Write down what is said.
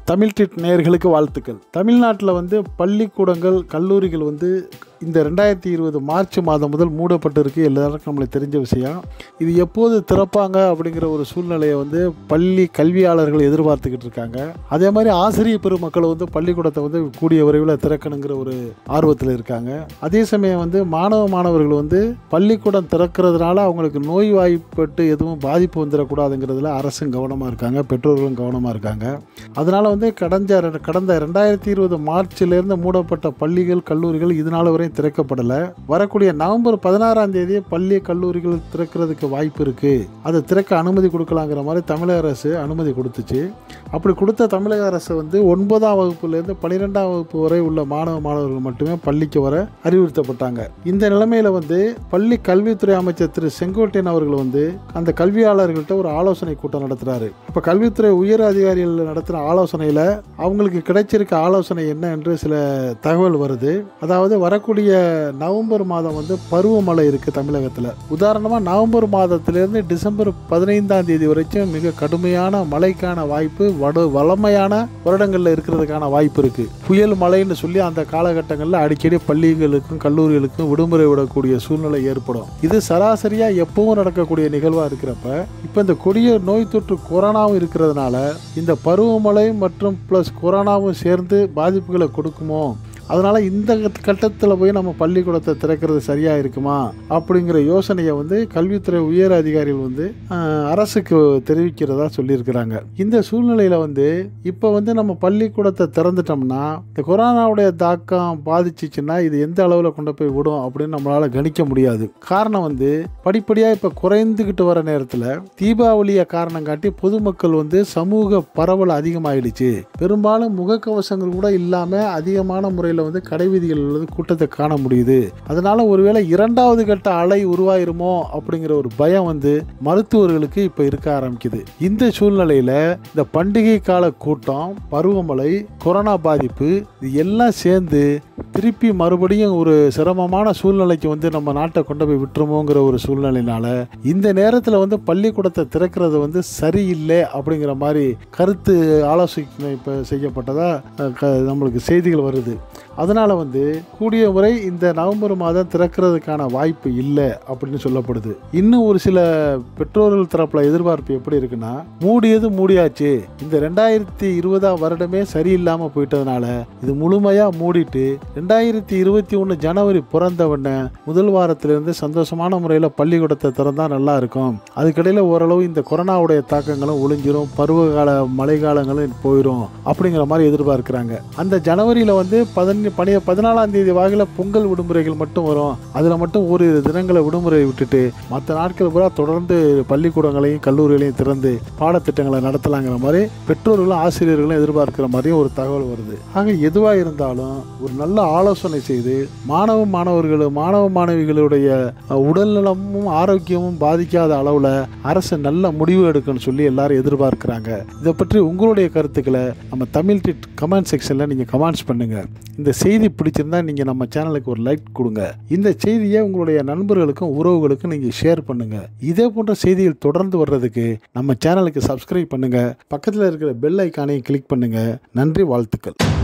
Tamil treat நேயர்களுக்கு வாழ்த்துக்கள் தமிழ்நாட்டில் வந்து பள்ளிக்கூடங்கள் கல்லூரிகள் வந்து இந்த ரெண்டாயிரத்தி இருபது மார்ச் மாதம் முதல் மூடப்பட்டிருக்கு எல்லாருக்கும் நம்மளுக்கு தெரிஞ்ச விஷயம் இது எப்போது திறப்பாங்க அப்படிங்கிற ஒரு சூழ்நிலையை வந்து பள்ளி கல்வியாளர்கள் எதிர்பார்த்துக்கிட்டு இருக்காங்க அதே மாதிரி ஆசிரியர் பெருமக்கள் வந்து பள்ளிக்கூடத்தை வந்து கூடிய விரைவில் திறக்கணுங்கிற ஒரு ஆர்வத்தில் இருக்காங்க அதே சமயம் வந்து மாணவ மாணவர்கள் வந்து பள்ளிக்கூடம் திறக்கிறதுனால அவங்களுக்கு நோய் வாய்ப்பட்டு எதுவும் பாதிப்பு வந்துடக்கூடாதுங்கிறதுல அரசும் கவனமாக இருக்காங்க பெற்றோர்களும் கவனமாக இருக்காங்க அதனால் வந்து கடந்த கடந்த ரெண்டாயிரத்தி இருபது மார்ச்சிலேருந்து மூடப்பட்ட பள்ளிகள் கல்லூரிகள் இதனால் வரையும் திறக்கப்படலை வரக்கூடிய நவம்பர் பதினாறாம் தேதி பள்ளி கல்லூரிகள் திறக்கிறதுக்கு வாய்ப்பு இருக்குது அதை திறக்க அனுமதி கொடுக்கலாங்கிற மாதிரி தமிழக அரசு அனுமதி கொடுத்துச்சு அப்படி கொடுத்த தமிழக அரசு வந்து ஒன்பதாம் வகுப்புலேருந்து பன்னிரெண்டாம் வகுப்பு வரை உள்ள மாணவ மாணவர்கள் மட்டுமே பள்ளிக்கு வர அறிவுறுத்தப்பட்டாங்க இந்த நிலைமையில் வந்து பள்ளி கல்வித்துறை அமைச்சர் திரு செங்கோட்டையன் அவர்கள் வந்து அந்த கல்வியாளர்கள்ட்ட ஒரு ஆலோசனை கூட்டம் நடத்துகிறாரு அப்போ கல்வித்துறை உயர் அதிகாரிகள் நடத்துகிற ஆலோசனையில் அவங்களுக்கு கிடைச்சிருக்க ஆலோசனை என்ன என்று சில தகவல் வருது அதாவது வரக்கூடிய நவம்பர் மாதம் வந்து பருவமழை இருக்குது தமிழகத்தில் உதாரணமாக நவம்பர் மாதத்திலேருந்து டிசம்பர் பதினைந்தாம் தேதி வரைக்கும் மிக கடுமையான மழைக்கான வாய்ப்பு வடு வளமையான வருடங்களில் இருக்கிறதுக்கான வாய்ப்பு இருக்குது புயல் மழைன்னு சொல்லி அந்த காலகட்டங்களில் அடிக்கடி பள்ளிகளுக்கும் கல்லூரிகளுக்கும் விடுமுறை விடக்கூடிய சூழ்நிலை ஏற்படும் இது சராசரியாக எப்பவும் நடக்கக்கூடிய நிகழ்வாக இருக்கிறப்ப இப்போ இந்த கொடிய நோய் தொற்று கொரோனாவும் இருக்கிறதுனால இந்த பருவமழை மற்றும் ப்ளஸ் கொரோனாவும் சேர்ந்து பாதிப்புகளை கொடுக்குமோ அதனால் இந்த கட்டத்தில் போய் நம்ம பள்ளிக்கூடத்தை திறக்கிறது சரியாக இருக்குமா அப்படிங்கிற யோசனையை வந்து கல்வித்துறை உயர் அதிகாரிகள் வந்து ஆஹ், அரசுக்கு தெரிவிக்கிறதா சொல்லியிருக்கிறாங்க இந்த சூழ்நிலையில் வந்து இப்போ வந்து நம்ம பள்ளிக்கூடத்தை திறந்துட்டோம்னா இந்த கொரோனாவுடைய தாக்கம் பாதிச்சிச்சுன்னா இது எந்த அளவில் கொண்டு போய் விடும் அப்படின்னு நம்மளால் கணிக்க முடியாது காரணம் வந்து படிப்படியாக இப்போ குறைந்துக்கிட்டு வர நேரத்தில் தீபாவளியை காரணம் காட்டி பொதுமக்கள் வந்து சமூக பரவல் அதிகமாயிடுச்சு பெரும்பாலும் முகக்கவசங்கள் கூட இல்லாமல் அதிகமான முறையில் வந்து கடை வீதிகளில் வந்து கூட்டத்தை காண முடியுது அதனால ஒருவேளை இரண்டாவது கட்ட அலை உருவாயிருமோ அப்படிங்கிற ஒரு பயம் வந்து மருத்துவர்களுக்கு இப்போ இருக்க ஆரம்பிக்குது இந்த சூழ்நிலையில் இந்த பண்டிகை கால கூட்டம் பருவமழை கொரோனா பாதிப்பு இது எல்லாம் சேர்ந்து திருப்பி மறுபடியும் ஒரு சிரமமான சூழ்நிலைக்கு வந்து நம்ம நாட்டை கொண்டு போய் விட்டுருமோங்கிற ஒரு சூழ்நிலையினால இந்த நேரத்தில் வந்து பள்ளிக்கூடத்தை திறக்கிறது வந்து சரியில்லை அப்படிங்கிற மாதிரி கருத்து ஆலோசனை இப்போ செய்யப்பட்டதா அஹ், க- நம்மளுக்கு செய்திகள் வருது அதனால் வந்து கூடிய முறை இந்த நவம்பர் மாதம் திறக்கிறதுக்கான வாய்ப்பு இல்லை அப்படின்னு சொல்லப்படுது இன்னும் ஒரு சில பெற்றோர்கள் தரப்பில் எதிர்பார்ப்பு எப்படி இருக்குன்னா மூடியது மூடியாச்சு இந்த ரெண்டாயிரத்தி இருபதாம் வருடமே சரியில்லாமல் போயிட்டதுனால இது முழுமையாக மூடிட்டு ரெண்டாயிரத்தி இருபத்தி ஒன்று ஜனவரி பிறந்தவொடனே முதல் வாரத்திலிருந்து சந்தோஷமான முறையில் பள்ளிக்கூடத்தை திறந்தா நல்லா இருக்கும் அதுக்கிடையில் ஓரளவு இந்த கொரோனாவுடைய தாக்கங்களும் ஒளிஞ்சிரும் பருவகால மழை காலங்களும் போயிடும் அப்படிங்கிற மாதிரி எதிர்பார்க்குறாங்க அந்த ஜனவரியில் வந்து பதினஞ்சு பனி பதினாலாம் தேதி வாக்கில் பொங்கல் விடுமுறைகள் மட்டும் வரும் அதில் மட்டும் ஒரு தினங்களை விடுமுறை விட்டுட்டு மற்ற நாட்கள் பூரா தொடர்ந்து பள்ளிக்கூடங்களையும் கல்லூரிகளையும் திறந்து பாடத்திட்டங்களை நடத்தலாங்கிற மாதிரி பெற்றோர்களும் ஆசிரியர்களும் எதிர்பார்க்கிற மாதிரியும் ஒரு தகவல் வருது ஆக எதுவாக இருந்தாலும் ஒரு நல்ல ஆலோசனை செய்து மாணவ மாணவர்கள் மாணவ மாணவிகளுடைய அஹ், உடல்நலமும் ஆரோக்கியமும் பாதிக்காத அளவில் அரசு நல்ல முடிவு எடுக்கணும்னு சொல்லி எல்லாரும் எதிர்பார்க்குறாங்க இதை பற்றி உங்களுடைய கருத்துக்களை நம்ம தமிழ் டிட் கமெண்ட் செக்ஷனில் நீங்கள் கமெண்ட்ஸ் பண்ணுங்கள் இந்த செய்தி பிடிச்சிருந்தா நீங்கள் நம்ம சேனலுக்கு ஒரு லைக் கொடுங்க இந்த செய்தியை உங்களுடைய நண்பர்களுக்கும் உறவுகளுக்கும் நீங்கள் ஷேர் பண்ணுங்கள் இதே போன்ற செய்திகள் தொடர்ந்து வர்றதுக்கு நம்ம சேனலுக்கு சப்ஸ்கிரைப் பண்ணுங்கள் பக்கத்தில் இருக்கிற பெல் ஐக்கானையும் கிளிக் பண்ணுங்கள் நன்றி வாழ்த்துக்கள்